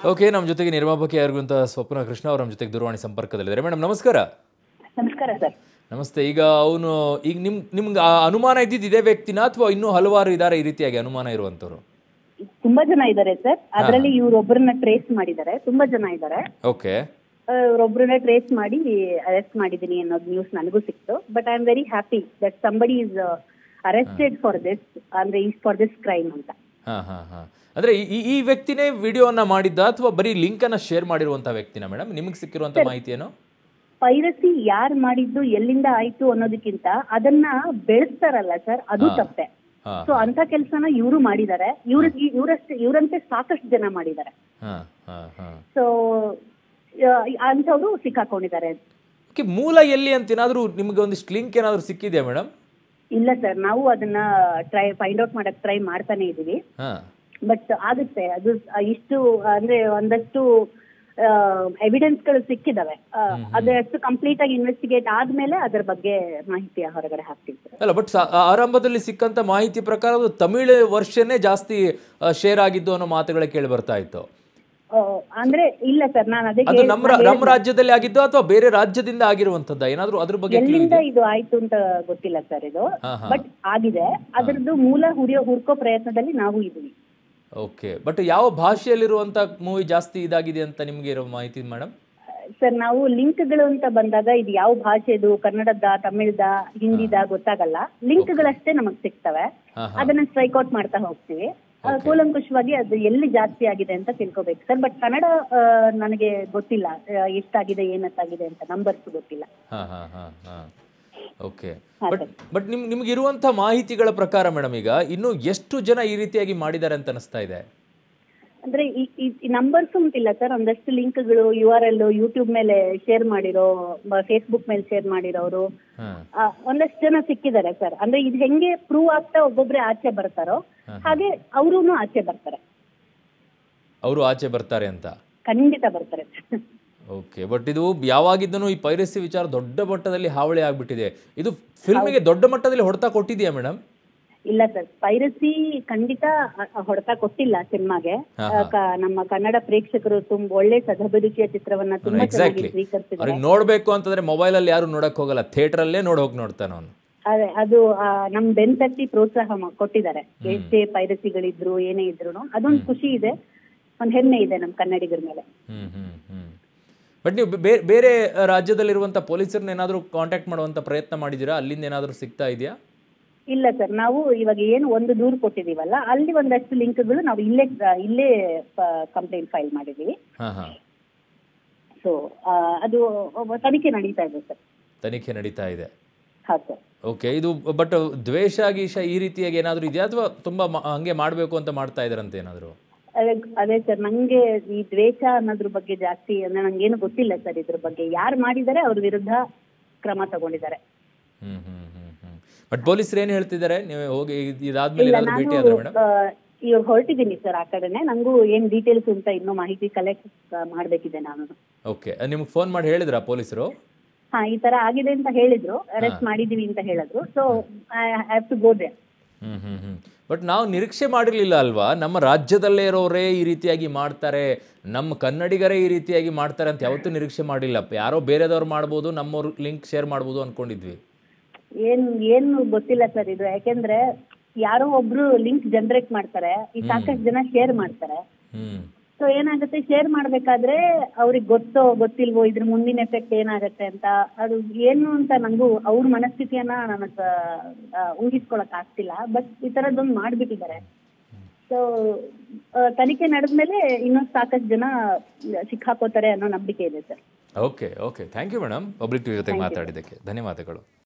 Okay ನಮ್ಮ ಜೊತೆಗೆ ನಿರ್ಮಾಪಕಿ ಆಗಿರುವಂಥ ಸ್ವಪ್ನ ಕೃಷ್ಣ ಅವರು ನಮ್ಮ ಜೊತೆಗೆ ದೂರವಾಣಿ ಸಂಪರ್ಕದಲ್ಲಿದ್ದಾರೆ ಮೇಡಮ್ ನಮಸ್ಕಾರ ನಮಸ್ಕಾರ ಸರ್ ನಮಸ್ತೆ ಈಗ ಅವನು ಈಗ ನಿಮ್ ನಿಮ್ಗೆ ಆ ಅನುಮಾನ ಇದ್ದಿದ್ದು ಇದೇ ವ್ಯಕ್ತಿನ ಅಥವಾ ಇನ್ನೂ ಹಲವಾರು ಇದ್ದಾರೆ ಈ ರೀತಿಯಾಗಿ ಅನುಮಾನ ಇರುವಂಥವ್ರು ತುಂಬಾ ಜನ ಇದ್ದಾರೆ ಸರ್ ಅದರಲ್ಲಿ ಇವ್ರೊಬ್ಬರನ್ನ ಟ್ರೇಸ್ ಮಾಡಿದ್ದಾರೆ ತುಂಬಾ ಜನ ಇದ್ದಾರೆ ಓಕೆ ಇವ್ರೊಬ್ಬರನ್ನ ಟ್ರೇಸ್ ಮಾಡಿ ಅರೆಸ್ಟ್ ಮಾಡಿದೀನಿ ಅನ್ನೋದು ನ್ಯೂಸ್ ನನಗೂ ಸಿಕ್ತು but I am very happy that somebody is arrested for this ಅಂದ್ರೆ ಈಸ್ ಫಾರ್ ದಿಸ್ ಕ್ರೈಮ್ ಅಂತ ಹಾಂ ಹಾಂ ಹಾಂ ಅಂದರೆ ಈ ಈ ವ್ಯಕ್ತಿನೇ ವಿಡಿಯೋನ ಮಾಡಿದ್ದ ಅಥವಾ ಬರೀ ಲಿಂಕನ್ನು ಶೇರ್ ಮಾಡಿರುವಂಥ ವ್ಯಕ್ತಿನ ಮೇಡಮ್ ನಿಮಗೆ ಸಿಕ್ಕಿರುವಂಥ ಮಾಹಿತಿ ಏನು ಪೈರಸಿ ಯಾರ್ ಮಾಡಿದ್ದು ಎಲ್ಲಿಂದ ಆಯ್ತು ಅನ್ನೋದಕ್ಕಿಂತ ಅದನ್ನ ಬೆಳೆಸ್ತಾರಲ್ಲ ಸರ್ ಅದು ತಪ್ಪೆ ಹಾಂ ಸೊ ಅಂತ ಕೆಲಸನ ಇವರು ಮಾಡಿದ್ದಾರೆ ಇವ್ರ ಇವ್ರಷ್ಟೇ ಇವರಂತೆ ಸಾಕಷ್ಟು ಜನ ಮಾಡಿದ್ದಾರೆ ಹಾಂ ಹಾಂ ಹಾಂ ಸೊ ಅಂಥವ್ರು ಸಿಕ್ಕಾಕೊಂಡಿದ್ದಾರೆ ಓಕೆ ಮೂಲ ಎಲ್ಲಿ ಅಂತ ಏನಾದರೂ ನಿಮಗೆ ಒಂದಿಷ್ಟು ಲಿಂಕ್ ಏನಾದರೂ ಸಿಕ್ಕಿದೆಯಾ ಮೇಡಮ್ ಇಲ್ಲ ಸರ್ ನಾವು ಅದನ್ನ ಟ್ರೈ ಫೈಂಡ್ ಔಟ್ ಮಾಡಕ್ ಟ್ರೈ ಮಾಡ್ತಾನೆ ಇದೀವಿ ಹಾಂ ಬಟ್ ಆಗುತ್ತೆ ಅದು ಇಷ್ಟು ಅಂದ್ರೆ ಒಂದಷ್ಟು ಎವಿಡೆನ್ಸ್ ಗಳು ಸಿಕ್ಕಿದಾವೆ ಆ, ಅದಷ್ಟು ಕಂಪ್ಲೀಟ್ ಆಗಿ ಇನ್ವೆಸ್ಟಿಗೇಟ್ ಆದ್ಮೇಲೆ ಅದರ ಬಗ್ಗೆ ಮಾಹಿತಿ ಹೊರಗಡೆ ಹಾಕ್ತೀವಿ ಸರ್ ಅಲ್ಲ ಬಟ್ ಆರಂಭದಲ್ಲಿ ಸಿಕ್ಕಂತ ಮಾಹಿತಿ ಪ್ರಕಾರ ಅದು ತಮಿಳು ವರ್ಷನೇ ಜಾಸ್ತಿ ಶೇರ್ ಆಗಿದ್ದು ಅನ್ನೋ ಮಾತುಗಳೇ ಕೇಳಿ ಬರ್ತಾ ಇತ್ತು ಆ, ಅಂದ್ರೆ ಇಲ್ಲ ಸರ್ ನಾನು ಅದೇ ಅದು ನಮ್ಮ ರಾ- ನಮ್ಮ ರಾಜ್ಯದಲ್ಲಿ ಆಗಿದ್ದು ಅಥವಾ ಬೇರೆ ರಾಜ್ಯದಿಂದ ಆಗಿರುವಂತದ್ದ ಏನಾದ್ರೂ ಅದ್ರ ಬಗ್ಗೆ clue ಎಲ್ಲಿಂದ ಇದು ಆಯ್ತು ಅಂತ ಗೊತ್ತಿಲ್ಲ ಸರ್ ಇದು ಹಾ, ಹಾ. ಬಟ್ ಆಗಿದೆ ಅದರದ್ದು ಮೂಲ ಹುರಿಯೋ ಹುಡ್ಕೋ ಪ್ರಯತ್ನದಲ್ಲಿ ನಾವು ಇದೀವಿ ಓಕೆ ಬಟ್ ಯಾವ ಭಾಷೆಯಲ್ಲಿರುವಂತ ಮೂವಿ ಜಾಸ್ತಿ ಇದಾಗಿದೆ ಅಂತ ನಿಮ್ಗೆ ಇರೋ ಮಾಹಿತಿ ಮೇಡಮ್ ಸರ್ ನಾವು ಲಿಂಕ್ಗಳು ಅಂತ ಬಂದಾಗ ಇದು ಯಾವ ಭಾಷೆದು ಕನ್ನಡದ ತಮಿಳ್ದ ಹಿಂದಿದ ಗೊತ್ತಾಗಲ್ಲ ಲಿಂಕ್ಗಳಷ್ಟೇ ನಮಗ್ ಸಿಗ್ತವೆ ಹಾ, ಅದನ್ನ ಸ್ಟ್ರೈಕ್ ಔಟ್ ಮಾಡ್ತಾ ಹೋಗ್ತೀವಿ ಆ, ಕೂಲಂಕುಷವಾಗಿ ಅದು ಎಲ್ಲಿ ಜಾಸ್ತಿ ಆಗಿದೆ ಅಂತ ತಿಳ್ಕೊಬೇಕು ಸರ್ ಬಟ್ ಕನ್ನಡ ಆ, ನನಗೆ ಗೊತ್ತಿಲ್ಲ ಆ, ಎಷ್ಟಾಗಿದೆ ಏನತ್ತಾಗಿದೆ ಅಂತ ನಂಬರ್ಸ್ ಗೊತ್ತಿಲ್ಲ ಹಾ ಹಾ ಹಾ ಹಾ ಓಕೆ ಹಾ, ಬಟ್ ಬಟ್ ನಿಮ್ ನಿಮ್ಗೆ ಇರುವಂತ ಮಾಹಿತಿಗಳ ಪ್ರಕಾರ ಮೇಡಮ್ ಈಗ ಇನ್ನು ಎಷ್ಟು ಜನ ಈ ರೀತಿಯಾಗಿ ಮಾಡಿದ್ದಾರೆ ಅಂತ ಅನಿಸ್ತಾ ಇದೆ ಅಂದ್ರೆ ಈ ನಂಬರ್ಸ್ ಅಂತಿಲ್ಲ ಸರ್ ಒಂದಷ್ಟು ಲಿಂಕ್ಗಳು ಯು ಆರ್ ಎಲ್ ಯೂಟ್ಯೂಬ್ ಮೇಲೆ ಶೇರ್ ಮಾಡಿರೋ ಫೇಸ್ಬುಕ್ ಮೇಲೆ ಶೇರ್ ಮಾಡಿರೋರು ಹಾ ಆ, ಒಂದಷ್ಟು ಜನ ಸಿಕ್ಕಿದ್ದಾರೆ ಸರ್ ಅಂದ್ರೆ ಇದು ಹೆಂಗೆ ಪ್ರೂವ್ ಆಗ್ತಾ ಒಬ್ಬೊಬ್ರೆ ಆಚೆ ಬರ್ತಾರೋ ಹಾಗೆ ಅವ್ರೂ ಆಚೆ ಬರ್ತಾರೆ ಅವರು ಆಚೆ ಬರ್ತಾರೆ ಅಂತ ಖಂಡಿತ ಬರ್ತಾರೆ ಓಕೆ ಬಟ್ ಇದು ಯಾವಾಗಿದ್ದನು ಈ ಪೈರಸಿ ವಿಚಾರ ದೊಡ್ಡ ಮಟ್ಟದಲ್ಲಿ ಹಾವಳಿ ಆಗ್ಬಿಟ್ಟಿದೆ ಇದು ಫಿಲ್ಮಿಗೆ ದೊಡ್ಡ ಮಟ್ಟದಲ್ಲಿ ಹೊಡೆತ ಕೊಟ್ಟಿದೆಯಾ ಮೇಡಮ್ ಇಲ್ಲ ಸರ್ ಪೈರಸಿ ಖಂಡಿತ ಅ- ಅ- ಹೊಡೆತ ಕೊಟ್ಟಿಲ್ಲ ಸಿನಿಮಾಗೆ ನಮ್ಮ ಕನ್ನಡ ಪ್ರೇಕ್ಷಕರು ತುಂಬ ಒಳ್ಳೆ ಸದಭಿರುಚಿಯ ಚಿತ್ರವನ್ನ ತುಂಬಾ ಚೆನ್ನಾಗಿ ಎಕ್ಸಾಕ್ಟ್ಲಿ ಸ್ವೀಕರಿಸಿದ್ದಾರೆ ಅವ್ರಿಗೆ ನೋಡ್ಬೇಕು ಅಂತಂದ್ರೆ ಮೊಬೈಲ್ ಅಲ್ಲಿ ಯಾರು ನೋಡಕ್ ಹೋಗಲ್ಲ ಥಿಯೇಟರ್ ಅಲ್ಲೇ ನೋಡ್ ಹೋಗಿ ನೋಡ್ತಾನೆ ಅವನು ಅದೇ ಅದು ಆ, ನಮ್ ಬೆನ್ ತಟ್ಟಿ ಪ್ರೋತ್ಸಾಹ ಮ- ಕೊಟ್ಟಿದ್ದಾರೆ ಎಷ್ಟೇ ಪೈರಸಿಗಳಿದ್ರು ಏನೇ ಇದ್ರು ಅದೊಂದು ಖುಷಿ ಇದೆ ಒಂದ್ ಹೆಮ್ಮೆ ಇದೆ ನಮ್ ಕನ್ನಡಿಗರ ಮೇಲೆ ಹ್ಮ್ ಹ್ಮ್ ಹ್ಮ್ ಬಟ್ ನೀವು ಬೇರೆ ಬೇರೆ ರಾಜ್ಯದಲ್ಲಿರುವಂತ ಪೊಲೀಸರನ್ನ ಏನಾದರೂ ಕಾಂಟ್ಯಾಕ್ಟ್ ಮಾಡುವಂತ ಪ್ರಯತ್ನ ಮಾಡಿದ್ದೀರಾ ಅಲ್ಲಿಂದ ಏನಾದರೂ ಸಿಗ್ತಾ ಇದೆಯಾ ಇಲ್ಲ ಸರ್ ನಾವು ಇವಾಗ ಏನು ಒಂದು ದೂರು ಕೊಟ್ಟಿದೀವಲ್ಲ ಅಲ್ಲಿ ಒಂದಷ್ಟು ಲಿಂಕ್ಗಳು ನಾವು ಇಲ್ಲೇ ಇಲ್ಲೇ ಕಂಪ್ಲೇಂಟ್ ಫೈಲ್ ಮಾಡಿದೀವಿ ಹಾ ಹಾ ಸೊ ಅದು ತನಿಖೆ ನಡೀತಾ ಇದೆ ಸರ್ ತನಿಖೆ ನಡೀತಾ ಇದೆ ಹೌದು ಸರ್ ಓಕೆ ಇದು ಬಟ್ ದ್ವೇಷ ಗೀಷ ಈ ರೀತಿಯಾಗಿ ಏನಾದರೂ ಇದೆಯಾ ಅಥವಾ ತುಂಬಾ ಮ- ಹಂಗೆ ಮಾಡಬೇಕು ಅಂತ ಮಾಡ್ತಾ ಇದಾರಂತೆ ಏನಾದರೂ ಅದೇ ಅದೇ ಸರ್ ನಂಗೆ ಈ ದ್ವೇಷ ಅನ್ನೋದ್ರ ಬಗ್ಗೆ ಜಾಸ್ತಿ ಅಂದ್ರೆ ನಂಗೇನು ಗೊತ್ತಿಲ್ಲ ಸರ್ ಇದ್ರ ಬಗ್ಗೆ ಯಾರು ಮಾಡಿದ್ದಾರೆ ಅವ್ರ ವಿರುದ್ಧ ಕ್ರಮ ತಗೊಂಡಿದ್ದಾರೆ ಹ್ಮ್ ಹ್ಮ್ ಹ್ಮ್ ಹ್ಮ್ ಬಟ್ ಪೊಲೀಸರು ಏನು ಹೇಳ್ತಿದ್ದಾರೆ ನೀವು ಹೋಗಿ ಇದ್- ಇದಾದ್ಮೇಲೆ ಇಲ್ಲ ಏನಾದರೂ ನಾನು ಭೇಟಿ ಆದ್ರೆ ಮೇಡಮ್ ಆ, ಇವಾಗ ಹೊರಟಿದ್ದೀನಿ ಸರ್ ಆ ಕಡೆನೆ ನಂಗೂ ಏನ್ ಡೀಟೇಲ್ಸ್ ಅಂತ ಇನ್ನೂ ಮಾಹಿತಿ ಕಲೆಕ್ಟ್ ಮಾಡ್ಬೇಕಿದೆ ನಾನು ಓಕೆ ನಿಮ್ಗೆ ಫೋನ್ ಮಾಡಿ ಹೇಳಿದ್ರಾ ಪೊಲೀಸರು ಹಾ ಈ ತರ ಆಗಿದೆ ಅಂತ ಹೇಳಿದ್ರು ಅರೆಸ್ಟ್ ಮಾಡಿದೀವಿ ಅಂತ ಹೇಳಿದ್ರು so I have to go there hmm hmm hmm but ನಾವು ನಿರೀಕ್ಷೆ ಮಾಡಿರ್ಲಿಲ್ಲ ಅಲ್ವಾ ನಮ್ಮ ರಾಜ್ಯದಲ್ಲೇ ಇರೋರೇ ಈ ರೀತಿಯಾಗಿ ಮಾಡ್ತಾರೆ ನಮ್ಮ ಕನ್ನಡಿಗರೇ ಈ ರೀತಿಯಾಗಿ ಮಾಡ್ತಾರೆ ಅಂತ ಯಾವತ್ತೂ ನಿರೀಕ್ಷೆ ಮಾಡಿಲ್ಲ ಯಾರೋ ಬೇರೆದವ್ರು ಮಾಡ್ಬೋದು ನಮ್ಮವ್ರು ಲಿಂಕ್ ಶೇರ್ ಮಾಡ್ಬೋದು ಅನ್ಕೊಂಡಿದ್ವಿ ಏನ್ ಏನು ಗೊತ್ತಿಲ್ಲ ಸರ್ ಇದು ಯಾಕೆಂದ್ರೆ ಯಾರೋ ಒಬ್ರು ಲಿಂಕ್ ಜನರೇಟ್ ಮಾಡ್ತಾರೆ ಈ ಸಾಕಷ್ಟು ಜನ ಶೇರ್ ಮಾಡ್ತಾರೆ ಹ್ಮ್ ಸೊ ಏನಾಗುತ್ತೆ ಶೇರ್ ಮಾಡ್ಬೇಕಾದ್ರೆ ಅವ್ರಿಗೆ ಗೊತ್ತೋ ಗೊತ್ತಿಲ್ವೋ ಇದ್ರ ಮುಂದಿನ ಎಫೆಕ್ಟ್ ಏನಾಗತ್ತೆ ಅಂತ ಅದು ಏನು ಅಂತ ನಂಗೂ ಅವ್ರ ಮನಸ್ಥಿತಿಯನ್ನ ನನಗ ಊಹಿಸ್ಕೊಳಕ್ ಆಗ್ತಿಲ್ಲ ಬಟ್ ಈ ತರದೊಂದು ಮಾಡ್ಬಿಟ್ಟಿದ್ದಾರೆ ಸೊ ತನಿಖೆ ನಡೆದ್ಮೇಲೆ ಇನ್ನೊಂದು ಸಾಕಷ್ಟು ಜನ ಸಿಕ್ಕಾಕೋತಾರೆ ಅನ್ನೋ ನಂಬಿಕೆ ಇದೆ sir okay okay thank you madam public TV ಜೊತೆಗೆ ಮಾತಾಡಿದ್ದಕ್ಕೆ ಧನ್ಯವಾದಗಳು